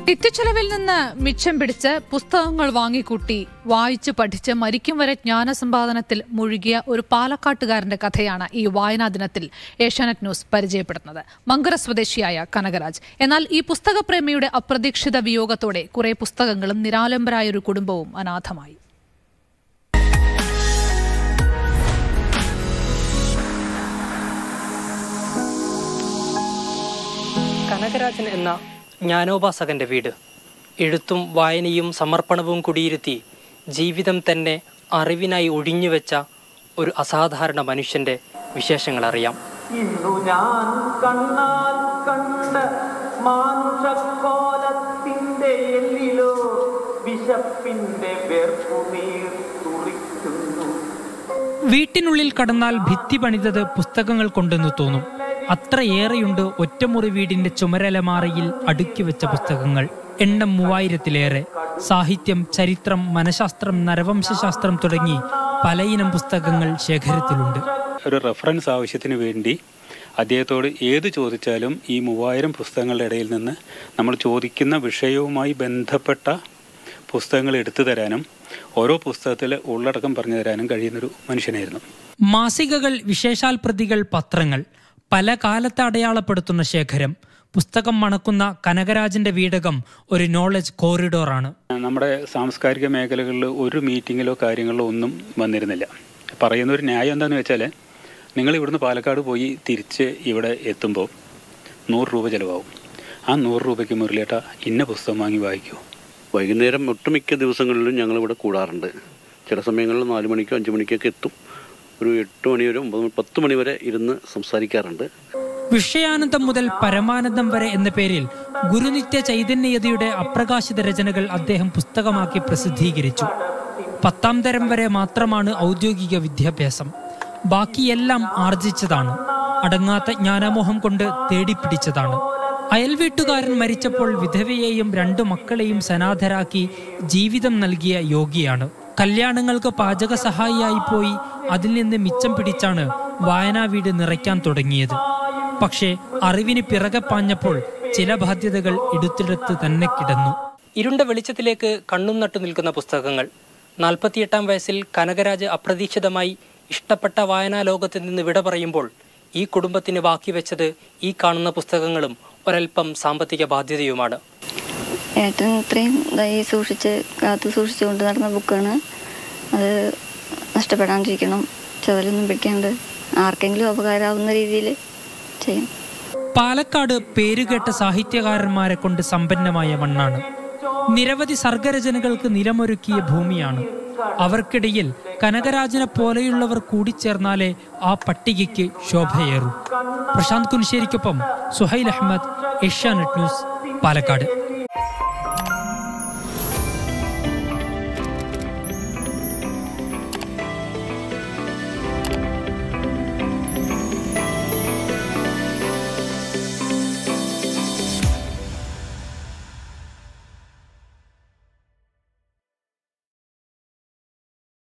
നിത്യച്ചെലവിൽ നിന്ന് മിച്ചം പിടിച്ച് പുസ്തകങ്ങൾ വാങ്ങിക്കൂട്ടി വായിച്ച് പഠിച്ച് മരിക്കും വരെ ജ്ഞാനസമ്പാദനത്തിൽ മുഴുകിയ ഒരു പാലക്കാട്ടുകാരന്റെ കഥയാണ് ഈ വായനാ ദിനത്തിൽ ഏഷ്യാനെറ്റ് ന്യൂസ് പരിചയപ്പെടുത്തുന്നത് മങ്കര സ്വദേശിയായ കനകരാജ് എന്നാൽ ഈ പുസ്തകപ്രേമിയുടെ അപ്രതീക്ഷിത വിയോഗത്തോടെ കുറെ പുസ്തകങ്ങളും നിരാലംബരായ ഒരു കുടുംബവും അനാഥമായി കനകരാജൻ എന്ന ജ്ഞാനോപാസകന്റെ വീട് എഴുത്തും വായനയും സമർപ്പണവും കുടിയിരുത്തി ജീവിതം തന്നെ അറിവിനായി ഒഴിഞ്ഞുവെച്ച ഒരു അസാധാരണ മനുഷ്യന്റെ വിശേഷങ്ങൾ അറിയാം ഇന്നു ഞാൻ കണ്ണാൽ കണ്ട മാനുഷക്കോലത്തിന്റെ എല്ലിലോ വിശപ്പിന്റെ വേർപ്പുനീർ തുറിക്കുന്നു വീട്ടിനുള്ളിൽ കടന്നാൽ ഭിത്തി പണിതത് പുസ്തകങ്ങൾ കൊണ്ടെന്ന് തോന്നും അത്രയേറെയുണ്ട് ഒറ്റമുറി വീടിന്റെ ചുമരലമാറയിൽ അടുക്കി വെച്ച പുസ്തകങ്ങൾ എണ്ണം മൂവായിരത്തിലേറെ സാഹിത്യം ചരിത്രം മനഃശാസ്ത്രം നരവംശശാസ്ത്രം തുടങ്ങി പലയിനം പുസ്തകങ്ങൾ ശേഖരത്തിലുണ്ട് ഒരു റെഫറൻസ് ആവശ്യത്തിന് വേണ്ടി അദ്ദേഹത്തോട് ഏത് ചോദിച്ചാലും ഈ മൂവായിരം പുസ്തകങ്ങളുടെ ഇടയിൽ നിന്ന് നമ്മൾ ചോദിക്കുന്ന വിഷയവുമായി ബന്ധപ്പെട്ട പുസ്തകങ്ങൾ എടുത്തു തരാനും ഓരോ പുസ്തകത്തിലെ ഉള്ളടക്കം പറഞ്ഞു തരാനും കഴിയുന്നൊരു മനുഷ്യനായിരുന്നു മാസികകൾ വിശേഷാൽ പ്രതികൾ പത്രങ്ങൾ പല കാലത്ത് അടയാളപ്പെടുത്തുന്ന ശേഖരം പുസ്തകം മണക്കുന്ന കനകരാജന്റെ വീടകം ഒരു നോളജ് കോറിഡോറാണ് നമ്മുടെ സാംസ്കാരിക മേഖലകളിൽ ഒരു മീറ്റിങ്ങിലോ കാര്യങ്ങളിലോ ഒന്നും വന്നിരുന്നില്ല പറയുന്ന ഒരു ന്യായം എന്താണെന്ന് വെച്ചാൽ നിങ്ങൾ ഇവിടുന്ന് പാലക്കാട് പോയി തിരിച്ച് ഇവിടെ എത്തുമ്പോൾ നൂറ് രൂപ ചിലവാകും ആ നൂറ് രൂപയ്ക്ക് മുരളിയേട്ട ഇന്ന പുസ്തകം വാങ്ങി വായിക്കൂ വൈകുന്നേരം ഒട്ടുമിക്ക ദിവസങ്ങളിലും ഞങ്ങളിവിടെ കൂടാറുണ്ട് ചില സമയങ്ങളിൽ നാല് മണിക്കോ അഞ്ച് മണിക്കൊക്കെ എത്തും ഒരു എട്ട് മണി വരെ ഒമ്പത് മണി- പത്ത് മണി വരെ ഇരുന്ന് സംസാരിക്കാറുണ്ട് വിഷയാനന്ദം മുതൽ പരമാനന്ദം വരെ എന്ന പേരിൽ ഗുരുനിത്യ ചൈതന്യയതിയുടെ അപ്രകാശിത രചനകൾ അദ്ദേഹം പുസ്തകമാക്കി പ്രസിദ്ധീകരിച്ചു പത്താം തരം വരെ മാത്രമാണ് ഔദ്യോഗിക വിദ്യാഭ്യാസം ബാക്കിയെല്ലാം ആർജിച്ചതാണ് അടങ്ങാത്ത ജ്ഞാനമോഹം കൊണ്ട് തേടിപ്പിടിച്ചതാണ് അയൽവീട്ടുകാരൻ മരിച്ചപ്പോൾ വിധവയെയും രണ്ടു മക്കളെയും സനാഥരാക്കി ജീവിതം നൽകിയ യോഗിയാണ് കല്യാണങ്ങൾക്ക് പാചക സഹായിയായി പോയി അതിൽ നിന്ന് മിച്ചം പിടിച്ചാണ് വായനാ വീട് നിറയ്ക്കാൻ തുടങ്ങിയത് പക്ഷേ അറിവിന് പിറകെ പാഞ്ഞപ്പോൾ ചില ബാധ്യതകൾ എടുത്തെടുത്ത് തന്നെ കിടന്നു ഇരുണ്ട വെളിച്ചത്തിലേക്ക് കണ്ണും നട്ടു നിൽക്കുന്ന പുസ്തകങ്ങൾ നാൽപ്പത്തിയെട്ടാം വയസ്സിൽ കനകരാജ് അപ്രതീക്ഷിതമായി ഇഷ്ടപ്പെട്ട വായനാ ലോകത്ത് നിന്ന് വിട പറയുമ്പോൾ ഈ കുടുംബത്തിന് ബാക്കി വെച്ചത് ഈ കാണുന്ന പുസ്തകങ്ങളും ഒരൽപ്പം സാമ്പത്തിക ബാധ്യതയുമാണ് ഏട്ടൻ ഇത്രയും ഇതായി സൂക്ഷിച്ച് കാത്തു സൂക്ഷിച്ചുകൊണ്ട് നടന്ന ബുക്കാണ് അത് നഷ്ടപ്പെടാണ്ടിരിക്കണം ചുവലൊന്നും പിടിക്കാണ്ട് ആർക്കെങ്കിലും ഉപകാരമാവുന്ന രീതിയിൽ ചെയ്യും പാലക്കാട് പേരുകേട്ട സാഹിത്യകാരന്മാരെ കൊണ്ട് സമ്പന്നമായ മണ്ണാണ് നിരവധി സർഗരചനകൾക്ക് നിലമൊരുക്കിയ ഭൂമിയാണ് അവർക്കിടയിൽ കനകരാജനെ പോലെയുള്ളവർ കൂടിച്ചേർന്നാലേ ആ പട്ടികയ്ക്ക് ശോഭയേറൂ പ്രശാന്ത് കുൻശ്ശേരിക്കൊപ്പം സുഹൈൽ അഹമ്മദ് ഏഷ്യാനെറ്റ് ന്യൂസ് പാലക്കാട്